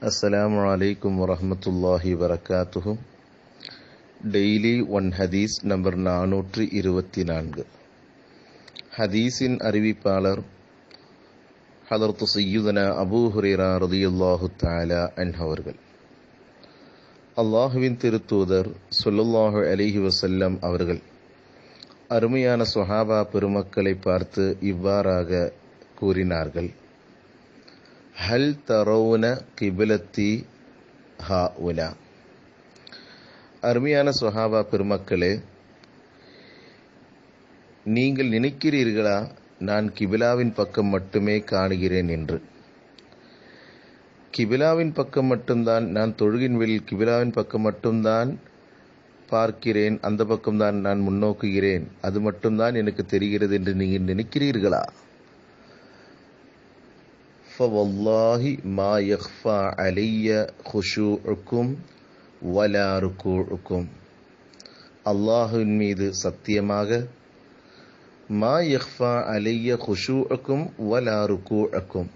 அஸ்ஸலாமு அலைக்கும் வரஹமத்துல்லாஹி வரகாத்துஹு டெய்லி ஒன் ஹதீஸ் நம்பர் நானூற்று இருபத்தி நான்கு ஹதீஸின் அறிவிப்பாளர் ஹதரத்து சையுதன அபூ ஹுரேரா ரதியுல்லாஹு தாலா அன் அவர்கள் அல்லாஹுவின் திருத்தூதர் சொல்லுல்லாஹு அலிஹி வசல்லம் அவர்கள் அருமையான சுஹாபா பெருமக்களை பார்த்து இவ்வாறாக கூறினார்கள் ஹல் தரவுன கிபிலத்தி ஹா உலா அருமையான சுஹாபா பெருமக்களே நீங்கள் நினைக்கிறீர்களா நான் கிபிலாவின் பக்கம் மட்டுமே காணுகிறேன் என்று கிபிலாவின் பக்கம் மட்டும்தான் நான் தொழுகின் வெளியில் கிபிலாவின் பக்கம் மட்டும்தான் பார்க்கிறேன் அந்த பக்கம்தான் நான் முன்னோக்குகிறேன் அது மட்டும்தான் எனக்கு தெரிகிறது என்று நீங்கள் நினைக்கிறீர்களா فوالله ما يخفى علي خشوعكم ولا ركوعكم அல்லாஹுவின் மீது சத்தியமாக மா யஹ்ஃபா அலைய குஷூஅக்கும் வலா ருக்கூஅக்கும்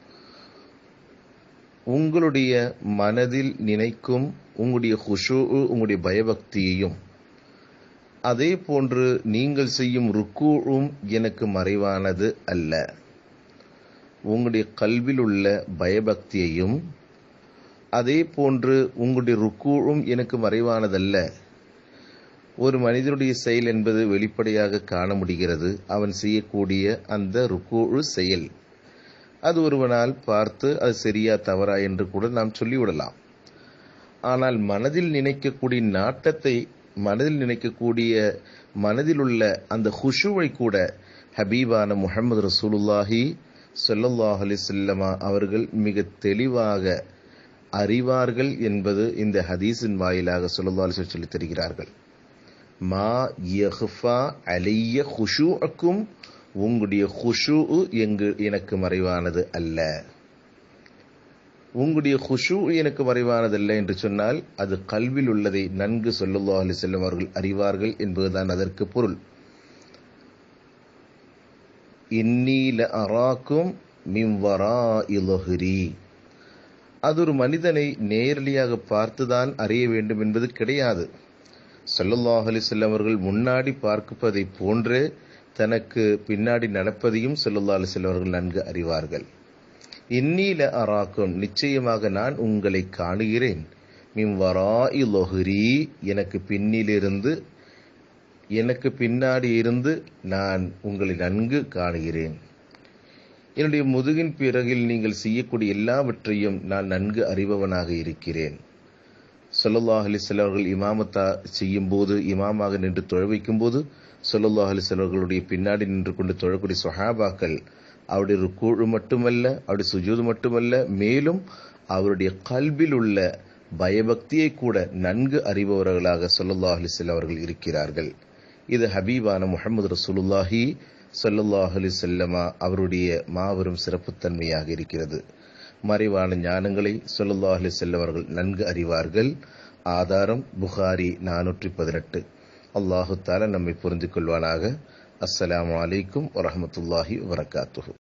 உங்களுடைய மனதில் நினைக்கும் உங்களுடைய குஷூ உங்களுடைய பயபக்தியையும் அதே போன்று நீங்கள் செய்யும் ருக்கூவும் எனக்கு மறைவானது அல்ல உங்களுடைய கல்வில் உள்ள பயபக்தியையும் அதே போன்று உங்களுடைய ருக்கூவும் எனக்கு மறைவானதல்ல ஒரு மனிதனுடைய செயல் என்பது வெளிப்படையாக காண முடிகிறது அவன் செய்யக்கூடிய அந்த ருக்கூழு செயல் அது ஒருவனால் பார்த்து அது சரியா தவறா என்று கூட நாம் சொல்லிவிடலாம் ஆனால் மனதில் நினைக்கக்கூடிய நாட்டத்தை மனதில் நினைக்கக்கூடிய மனதில் உள்ள அந்த ஹுஷுவை கூட ஹபீபான முகமது ரசூலுல்லாஹி சொல்லல்லாஹ் அலிசல்லமா அவர்கள் மிக தெளிவாக அறிவார்கள் என்பது இந்த ஹதீஸின் வாயிலாக சொல்லல்லா அலி சொல்லி தருகிறார்கள் மா யஹ்ஃபா அலைய ஹுஷூக்கும் உங்களுடைய ஹுஷூ எங்கு எனக்கு மறைவானது அல்ல உங்களுடைய ஹுஷூ எனக்கு மறைவானதல்ல என்று சொன்னால் அது கல்வில் உள்ளதை நன்கு சொல்லல்லா அலி செல்லம் அவர்கள் அறிவார்கள் என்பதுதான் அதற்கு பொருள் இன்னீல அராக்கும் மிம்வரா இலஹுரி அது ஒரு மனிதனை நேரடியாக பார்த்துதான் அறிய வேண்டும் என்பது கிடையாது சொல்லல்லாஹ் அலிசல்லம் அவர்கள் முன்னாடி பார்ப்பதை போன்றே தனக்கு பின்னாடி நடப்பதையும் சொல்லல்லா அலிசல்லம் அவர்கள் நன்கு அறிவார்கள் இன்னீல அராக்கும் நிச்சயமாக நான் உங்களை காணுகிறேன் மிம்வரா இலொஹுரி எனக்கு பின்னிலிருந்து எனக்கு பின்னாடி இருந்து நான் உங்களை நன்கு காணுகிறேன் என்னுடைய முதுகின் பிறகில் நீங்கள் செய்யக்கூடிய எல்லாவற்றையும் நான் நன்கு அறிபவனாக இருக்கிறேன் சொல்லல்லாஹ் அலிசல் அவர்கள் இமாமத்தா செய்யும் போது இமாமாக நின்று தொழ வைக்கும் போது சொல்லல்லாஹ் அலிசல் அவர்களுடைய பின்னாடி நின்று கொண்டு தொழக்கூடிய சொஹாபாக்கள் அவருடைய ருக்கூழு மட்டுமல்ல அவருடைய சுஜூது மட்டுமல்ல மேலும் அவருடைய கல்வில் உள்ள பயபக்தியை கூட நன்கு அறிபவர்களாக சொல்லல்லாஹ் அலிசல் அவர்கள் இருக்கிறார்கள் இது ஹபீபான முகமது ரசூலுல்லாஹி சொல்லல்லாஹ் அலி செல்லமா அவருடைய மாபெரும் சிறப்புத்தன்மையாக இருக்கிறது மறைவான ஞானங்களை சொல்லல்லாஹ் அலி செல்லவர்கள் நன்கு அறிவார்கள் ஆதாரம் புகாரி நானூற்றி பதினெட்டு அல்லாஹு தால நம்மை புரிந்து கொள்வானாக அஸ்ஸலாமு அலைக்கும் வரமத்துல்லாஹி வரகாத்துஹு